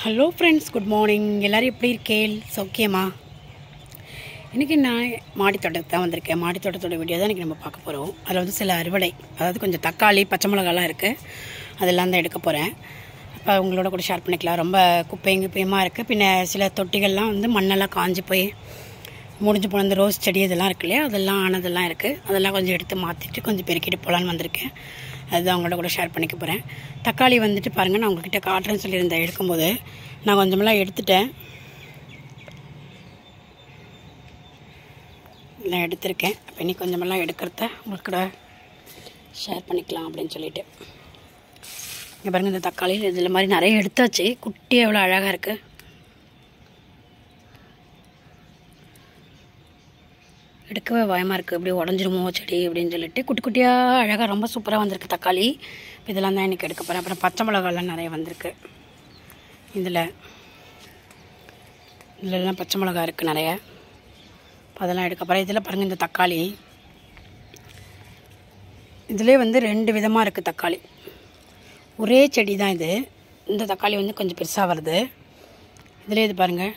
Hello friends good morning எல்லோரும் எப்படி இருக்கேள் சௌக்கியமா இன்றைக்கி நான் மாடி தோட்டத்துக்கு தான் வந்திருக்கேன் மாடி தோட்டத்தோட வீடியோ தான் இன்றைக்கி நம்ம பார்க்க போகிறோம் அதில் வந்து சில அறுவடை அதாவது கொஞ்சம் தக்காளி பச்சை மிளகாலாம் இருக்குது அதெல்லாம் தான் எடுக்க போகிறேன் அப்போ உங்களோட கூட ஷேர் பண்ணிக்கலாம் ரொம்ப குப்பையும் குப்பையுமாக இருக்குது பின்ன சில தொட்டிகள்லாம் வந்து மண்ணெல்லாம் காஞ்சு போய் முடிஞ்சு போன அந்த ரோஸ் செடி இதெல்லாம் இருக்கு இல்லையா அதெல்லாம் ஆனதெல்லாம் இருக்குது அதெல்லாம் கொஞ்சம் எடுத்து மாற்றிட்டு கொஞ்சம் பெருக்கிட்டு போகலான்னு வந்திருக்கேன் அதுதான் உங்களோட கூட ஷேர் பண்ணிக்க போகிறேன் தக்காளி வந்துட்டு பாருங்கள் நான் உங்ககிட்ட காட்டுறேன்னு சொல்லியிருந்தேன் எடுக்கும்போது நான் கொஞ்சமெல்லாம் எடுத்துட்டேன் நான் எடுத்திருக்கேன் அப்போ இனி கொஞ்சமெல்லாம் எடுக்கிறத உங்களுக்கு கூட ஷேர் பண்ணிக்கலாம் அப்படின்னு சொல்லிட்டு இங்கே பாருங்கள் இந்த தக்காளி இதில் மாதிரி நிறைய எடுத்தாச்சு குட்டி எவ்வளோ அழகாக இருக்குது எடுக்கவே பயமாக இருக்குது இப்படி உடஞ்சிருமோ செடி அப்படின்னு சொல்லிட்டு குட்டி குட்டியாக அழகாக ரொம்ப சூப்பராக வந்திருக்கு தக்காளி இதெல்லாம் தான் எனக்கு எடுக்க போகிறேன் அப்புறம் பச்சை மிளகாலாம் நிறைய வந்திருக்கு இதில் இதுலலாம் பச்சை மிளகா இருக்குது நிறைய அப்ப அதெல்லாம் எடுக்க போகிறேன் இதில் பாருங்கள் இந்த தக்காளி இதிலே வந்து ரெண்டு விதமாக இருக்குது தக்காளி ஒரே செடி தான் இது இந்த தக்காளி வந்து கொஞ்சம் பெருசாக வருது இதிலே இது பாருங்கள்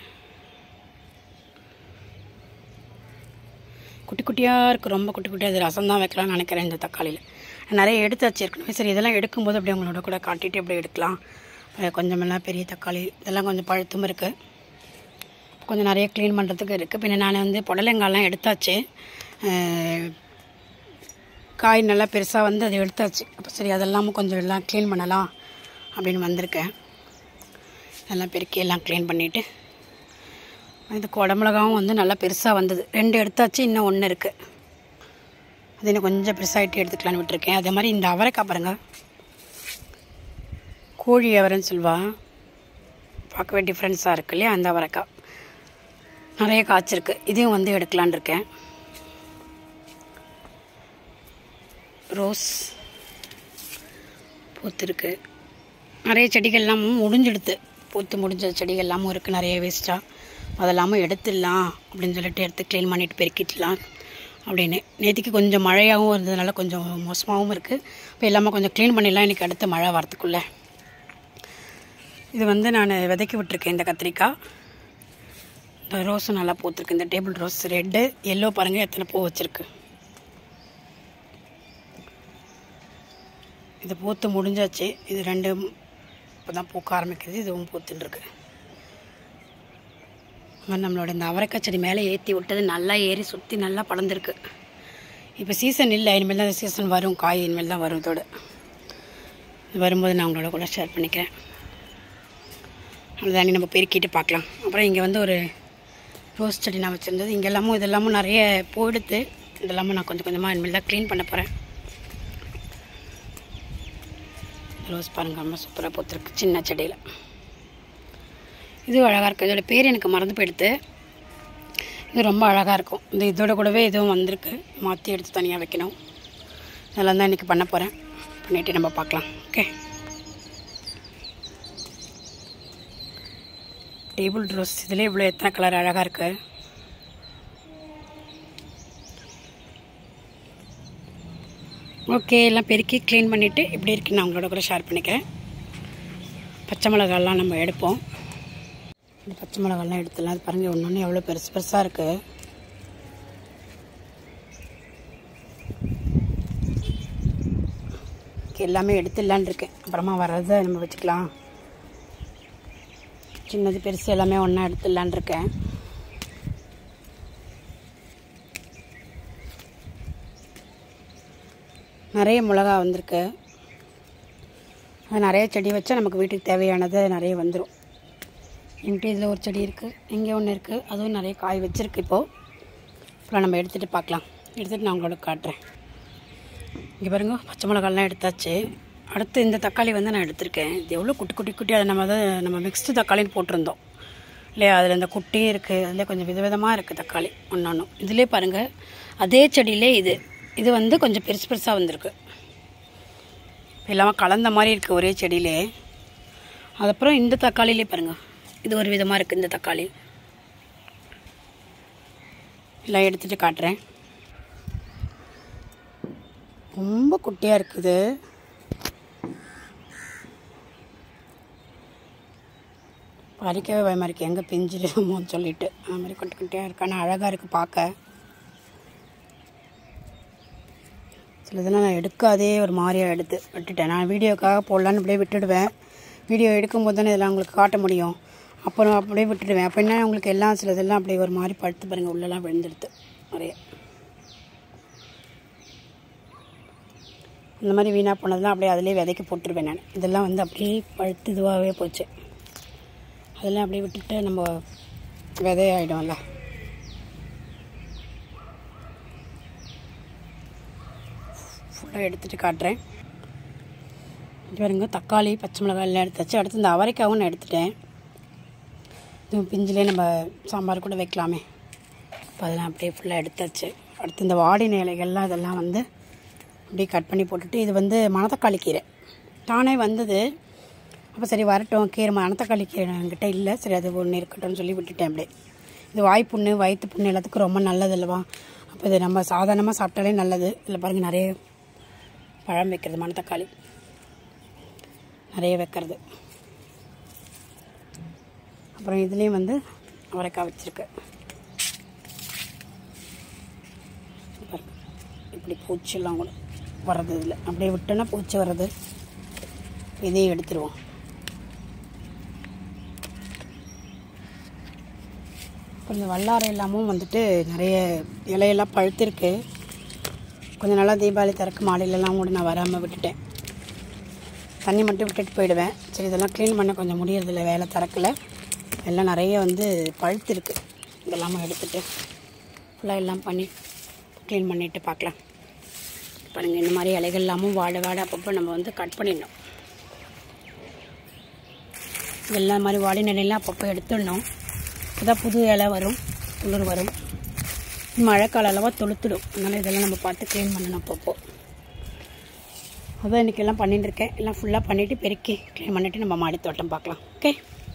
குட்டி குட்டியாக இருக்குது ரொம்ப குட்டி குட்டியாக இது ரசம் தான் வைக்கலாம்னு நினைக்கிறேன் இந்த தக்காளியில் நிறைய எடுத்து வச்சிருக்கணும் சரி இதெல்லாம் எடுக்கும்போது அப்படியே உங்களோட கூட காட்டிட்டு அப்படியே எடுக்கலாம் அப்புறம் கொஞ்சமெல்லாம் பெரிய தக்காளி இதெல்லாம் கொஞ்சம் பழுத்தும் இருக்குது கொஞ்சம் நிறைய க்ளீன் பண்ணுறதுக்கு இருக்குது பின்ன நான் வந்து புடலங்காய்லாம் எடுத்தாச்சு அஹ், காய் நல்லா பெருசாக வந்து அதை எடுத்தாச்சு அப்போ சரி அதெல்லாமும் கொஞ்சம் எல்லாம் க்ளீன் பண்ணலாம் அப்படின்னு வந்திருக்கேன் எல்லாம் பெருக்கி எல்லாம் க்ளீன் பண்ணிவிட்டு இது குடமிளகாவும் வந்து நல்லா பெருசாக வந்தது ரெண்டு எடுத்தாச்சு இன்னும் ஒன்று இருக்குது அது இன்னும் கொஞ்சம் பெருசாகிட்டு எடுத்துக்கலான்னு விட்டுருக்கேன் அதே மாதிரி இந்த அவரைக்காய் பாருங்க கோழி அவரைன்னு சொல்வா பார்க்கவே டிஃப்ரென்ஸாக இருக்கு இல்லையா அந்த அவரைக்காய் நிறைய காய்ச்சிருக்கு இதையும் வந்து எடுக்கலான்னு இருக்கேன் ரோஸ் பூத்துருக்கு நிறைய செடிகள்லாம் முடிஞ்சிடுது பூத்து முடிஞ்ச செடிகள் எல்லாமும் இருக்குது நிறைய வேஸ்ட்டாக அதெல்லாமும் எடுத்துடலாம் அப்படின்னு சொல்லிட்டு எடுத்து க்ளீன் பண்ணிட்டு பெருக்கிடலாம் அப்படின்னு நேற்றுக்கு கொஞ்சம் மழையாகவும் இருந்ததுனால கொஞ்சம் மோசமாகவும் இருக்குது இப்போ எல்லாமே கொஞ்சம் க்ளீன் பண்ணிடலாம் இன்றைக்கி அடுத்த மழை வரத்துக்குள்ளே இது வந்து நான் விதைக்கி விட்டுருக்கேன் இந்த கத்திரிக்காய் இந்த ரோஸும் நல்லா பூத்துருக்கு இந்த டேபிள் ரோஸ் ரெட்டு எல்லோ பாருங்கள் எத்தனை பூ வச்சுருக்கு இது பூத்து முடிஞ்சாச்சு இது ரெண்டும் இப்போ தான் பூக்க ஆரம்பிக்குது இதுவும் பூத்துட்டுருக்கு நம்மளோட இந்த அவரைக்காய் செடி மேலே ஏற்றி விட்டது நல்லா ஏறி சுற்றி நல்லா படர்ந்துருக்கு இப்போ சீசன் இல்லை இனிமேல் தான் சீசன் வரும் காய் இனிமேல் தான் வரும் இதோட இது வரும்போது நான் உங்களோட கூட ஷேர் பண்ணிக்கிறேன் அவ்வளோதானே நம்ம பெருக்கிட்டு பார்க்கலாம் அப்புறம் இங்கே வந்து ஒரு ரோஸ் செடி நான் வச்சுருந்தது இங்கே எல்லாமும் இதெல்லாமும் நிறைய போயிடுத்து இதெல்லாமும் நான் கொஞ்சம் கொஞ்சமாக இனிமேல் தான் க்ளீன் பண்ண போகிறேன் ரோஸ் பாருங்க ரொம்ப சூப்பராக பூத்துருக்கு சின்ன செடியில் இது அழகாக இருக்குது இதோட பேர் எனக்கு மறந்து போயிடுது இது ரொம்ப அழகாக இருக்கும் இந்த இதோட கூடவே இதுவும் வந்திருக்கு மாற்றி எடுத்து தனியாக வைக்கணும் அதெல்லாம் தான் இன்றைக்கி பண்ண போகிறேன் பண்ணிவிட்டு நம்ம பார்க்கலாம் ஓகே டேபிள் ரோஸ் இதில் இவ்வளோ எத்தனை கலர் அழகாக இருக்குது ஓகே எல்லாம் பெருக்கி க்ளீன் பண்ணிவிட்டு எப்படி இருக்குன்னு நான் உங்களோட கூட ஷேர் பண்ணிக்கிறேன் பச்சை மிளகாலாம் நம்ம எடுப்போம் இந்த பச்சை மிளகாலாம் எடுத்துடலாம் அது பாருங்கள் ஒன்று ஒன்று எவ்வளோ பெருசு பெருசாக இருக்குது எல்லாமே எடுத்துடலான் இருக்கேன் அப்புறமா வர்றதை நம்ம வச்சுக்கலாம் சின்னது பெருசு எல்லாமே ஒன்றா எடுத்துடலான் இருக்கேன் நிறைய மிளகா வந்திருக்கு அது நிறைய செடி வச்சா நமக்கு வீட்டுக்கு தேவையானது நிறைய வந்துடும் என்கிட்ட இதில் ஒரு செடி இருக்குது இங்கே ஒன்று இருக்குது அதுவும் நிறைய காய் வச்சுருக்கு இப்போது அப்புறம் நம்ம எடுத்துகிட்டு பார்க்கலாம் எடுத்துகிட்டு நான் உங்களோட காட்டுறேன் இங்கே பாருங்க பச்சை மிளகாலாம் எடுத்தாச்சு அடுத்து இந்த தக்காளி வந்து நான் எடுத்திருக்கேன் இது எவ்வளோ குட்டி குட்டி குட்டி அதை நம்ம தான் நம்ம மிக்ஸ்டு தக்காளின்னு போட்டிருந்தோம் இல்லையா அதில் இந்த குட்டியும் இருக்குது அதில் கொஞ்சம் விதவிதமாக இருக்குது தக்காளி ஒன்று ஒன்றும் இதிலே பாருங்கள் அதே செடியிலே இது இது வந்து கொஞ்சம் பெருசு பெருசாக வந்திருக்கு எல்லாமே கலந்த மாதிரி இருக்குது ஒரே செடியிலே அதுக்கப்புறம் இந்த தக்காளிலே பாருங்கள் இது ஒரு விதமாக இருக்குது இந்த தக்காளி எல்லாம் எடுத்துகிட்டு காட்டுறேன் ரொம்ப குட்டியாக இருக்குது பறிக்கவே பயமாக இருக்குது எங்கே பிஞ்சிடுமோன்னு சொல்லிட்டு அது மாதிரி கொட்டு கொட்டியாக இருக்கு ஆனால் அழகாக இருக்குது பார்க்க சில இதெல்லாம் நான் எடுக்காதே ஒரு மாதிரியாக எடுத்து விட்டுட்டேன் நான் வீடியோக்காக போடலான்னு அப்படியே விட்டுடுவேன் வீடியோ எடுக்கும்போது தானே இதெல்லாம் உங்களுக்கு காட்ட முடியும் அப்புறம் அப்படியே விட்டுடுவேன் அப்போ என்ன உங்களுக்கு எல்லாம் சில இதெல்லாம் அப்படியே ஒரு மாதிரி படுத்து பாருங்கள் உள்ளெல்லாம் விழுந்துடுது நிறைய இந்த மாதிரி வீணாக போனதெல்லாம் அப்படியே அதிலே விதைக்க போட்டுருவேன் நான் இதெல்லாம் வந்து அப்படியே பழுத்து இதுவாகவே போச்சு அதெல்லாம் அப்படியே விட்டுட்டு நம்ம விதையாயிடும்ல ஃபுல்லாக எடுத்துகிட்டு காட்டுறேன் இது பாருங்க தக்காளி பச்சை மிளகாய் எல்லாம் எடுத்தாச்சு அடுத்து இந்த அவரைக்காவும் நான் எடுத்துட்டேன் இது பிஞ்சிலே நம்ம சாம்பார் கூட வைக்கலாமே இப்போ அதெல்லாம் அப்படியே ஃபுல்லாக எடுத்தாச்சு அடுத்து இந்த வாடின இலைகள்லாம் இதெல்லாம் வந்து அப்படியே கட் பண்ணி போட்டுட்டு இது வந்து மணத்தக்காளி கீரை தானே வந்தது அப்போ சரி வரட்டும் கீரை மணத்தக்காளி கீரை என்கிட்ட இல்லை சரி அது ஒன்று இருக்கட்டும்னு சொல்லி விட்டுட்டேன் அப்படியே இது வாய்ப்புண்ணு வயிற்று புண்ணு எல்லாத்துக்கும் ரொம்ப நல்லது அல்லவா அப்போ இது நம்ம சாதாரணமாக சாப்பிட்டாலே நல்லது இதில் பாருங்கள் நிறைய பழம் வைக்கிறது மணத்தக்காளி நிறைய வைக்கிறது அப்புறம் இதுலேயும் வந்து அவரைக்காய் வச்சுருக்கு பாருங்க. இப்படி பூச்சிலாம் கூட வர்றது இதில் அப்படியே விட்டோன்னா பூச்சி வர்றது இதையும் எடுத்துருவோம் அப்புறம் இந்த வல்லாரை எல்லாமும் வந்துட்டு நிறைய இலையெல்லாம் பழுத்திருக்கு கொஞ்சம் நாளாக தீபாவளி திறக்கு மாடியிலலாம் கூட நான் வராமல் விட்டுட்டேன் தண்ணி மட்டும் விட்டுட்டு போயிடுவேன் சரி இதெல்லாம் க்ளீன் பண்ண கொஞ்சம் முடியறதில்ல வேலை திறக்கல எல்லாம் நிறைய வந்து பழுத்திருக்கு இதெல்லாமும் எடுத்துட்டு ஃபுல்லாக எல்லாம் பண்ணி க்ளீன் பண்ணிவிட்டு பார்க்கலாம் பாருங்கள் இந்த மாதிரி இலைகள் எல்லாமும் வாட வாட அப்பப்போ நம்ம வந்து கட் பண்ணிடணும் எல்லா மாதிரி வாடி நிலையெல்லாம் அப்பப்போ எடுத்துடணும் அப்பதான் புது இலை வரும் துளிர் வரும் மழைக்கால அளவாக தொளுத்துடும் அதனால் இதெல்லாம் நம்ம பார்த்து க்ளீன் பண்ணணும் அப்பப்போ அதான் இன்றைக்கி எல்லாம் பண்ணிட்டு இருக்கேன் எல்லாம் ஃபுல்லாக பண்ணிவிட்டு பெருக்கி க்ளீன் பண்ணிவிட்டு நம்ம மாடி தோட்டம் பார்க்கலாம் ஓகே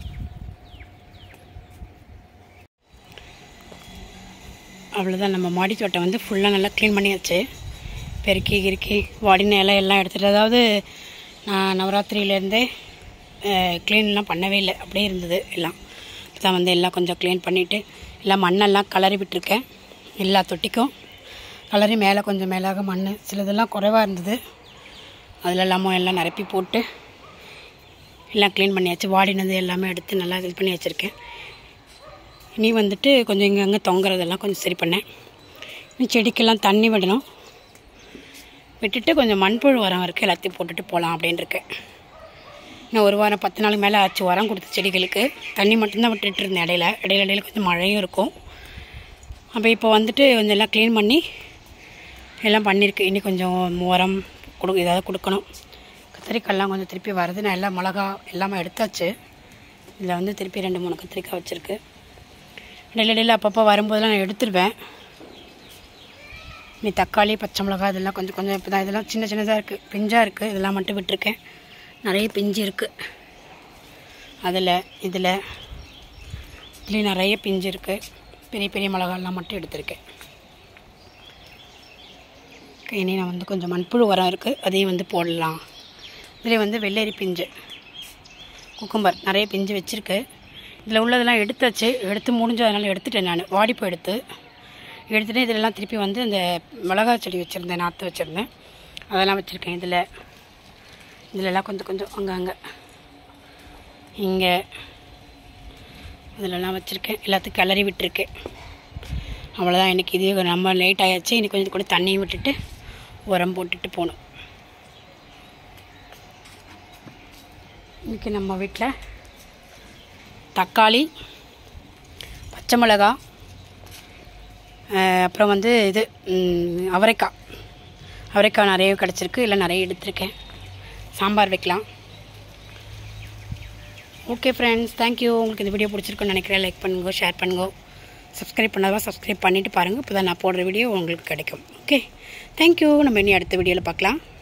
அவ்வளோதான் நம்ம மாடி தோட்டம் வந்து ஃபுல்லாக நல்லா க்ளீன் பண்ணியாச்சு பெருக்கி கிறுக்கி வாடின இலை எல்லாம் எடுத்துகிட்டு அதாவது நான் நவராத்திரியிலேருந்தே க்ளீன்லாம் பண்ணவே இல்லை அப்படியே இருந்தது எல்லாம் தான் வந்து எல்லாம் கொஞ்சம் க்ளீன் பண்ணிவிட்டு எல்லாம் மண்ணெல்லாம் கலரி விட்டுருக்கேன் எல்லா தொட்டிக்கும் கலரி மேலே கொஞ்சம் மேலாக மண் சிலதெல்லாம் குறைவாக இருந்தது அதில் எல்லாமும் எல்லாம் நிரப்பி போட்டு எல்லாம் க்ளீன் பண்ணியாச்சு வாடினது எல்லாமே எடுத்து நல்லா இது பண்ணி வச்சுருக்கேன் இனி வந்துட்டு கொஞ்சம் இங்கே அங்கே தொங்குறதெல்லாம் கொஞ்சம் சரி பண்ணேன் இனி செடிக்கெல்லாம் தண்ணி விடணும் விட்டுட்டு கொஞ்சம் மண்புழு உரம் இருக்குது எல்லாத்தையும் போட்டுட்டு போகலாம் அப்படின்னு இருக்கேன் இன்னும் ஒரு வாரம் பத்து நாளுக்கு மேலே ஆச்சு உரம் கொடுத்த செடிகளுக்கு தண்ணி மட்டும்தான் விட்டுட்டு இருந்தேன் இடையில இடையில இடையில கொஞ்சம் மழையும் இருக்கும் அப்போ இப்போ வந்துட்டு கொஞ்சம் எல்லாம் க்ளீன் பண்ணி எல்லாம் பண்ணியிருக்கு இனி கொஞ்சம் உரம் கொடு ஏதாவது கொடுக்கணும் கத்திரிக்காய்லாம் கொஞ்சம் திருப்பி வருது நான் எல்லாம் மிளகா எல்லாமே எடுத்தாச்சு இதில் வந்து திருப்பி ரெண்டு மூணு கத்திரிக்காய் வச்சுருக்கு இடையில இடையில அப்பப்போ வரும்போதெல்லாம் நான் எடுத்துருவேன் நீ தக்காளி பச்சை மிளகா இதெல்லாம் கொஞ்சம் கொஞ்சம் இப்போ தான் இதெல்லாம் சின்ன சின்னதாக இருக்குது பிஞ்சாக இருக்குது இதெல்லாம் மட்டும் விட்டுருக்கேன் நிறைய பிஞ்சு இருக்குது அதில் இதில் இதுலேயும் நிறைய பிஞ்சு இருக்குது பெரிய பெரிய மிளகாலாம் மட்டும் எடுத்திருக்கேன் Okay, இனி நான் வந்து கொஞ்சம் மண்புழு உரம் இருக்குது அதையும் வந்து போடலாம் இதில் வந்து வெள்ளரி பிஞ்சு குக்கும்பர் நிறைய பிஞ்சு வச்சுருக்கு இதில் உள்ளதெல்லாம் எடுத்தாச்சு எடுத்து முடிஞ்சதுனால எடுத்துட்டேன் நான் வாடிப்போ எடுத்து எடுத்துகிட்டு இதிலெல்லாம் திருப்பி வந்து இந்த மிளகாய் செடி வச்சுருந்தேன் நாற்று வச்சுருந்தேன் அதெல்லாம் வச்சுருக்கேன் இதில் இதிலெல்லாம் கொஞ்சம் கொஞ்சம் அங்கங்கே இங்கே இதிலெல்லாம் வச்சுருக்கேன் எல்லாத்துக்கும் கிளறி விட்டுருக்கேன் அவ்வளோதான் எனக்கு இது ரொம்ப லேட் ஆயாச்சு இன்னைக்கு கொஞ்சம் கூட தண்ணியும் விட்டுட்டு உரம் போட்டுட்டு போகணும் இன்றைக்கி நம்ம வீட்டில் தக்காளி பச்சை மிளகா அஹ், அப்புறம் வந்து இது ம், அவரைக்காய் அவரைக்காய் நிறைய கிடச்சிருக்கு இல்லை நிறைய எடுத்திருக்கேன் சாம்பார் வைக்கலாம் ஓகே ஃப்ரெண்ட்ஸ் தேங்க்யூ உங்களுக்கு இந்த வீடியோ பிடிச்சிருக்குன்னு நினைக்கிறேன் லைக் பண்ணுங்க ஷேர் பண்ணுங்க சப்ஸ்கிரைப் பண்ணாதான் சப்ஸ்கிரைப் பண்ணிவிட்டு பாருங்கள் இப்போ தான் நான் போடுற வீடியோ உங்களுக்கு கிடைக்கும் ஓகே தேங்க்யூ நம்ம இனி அடுத்த வீடியோவில் பார்க்கலாம்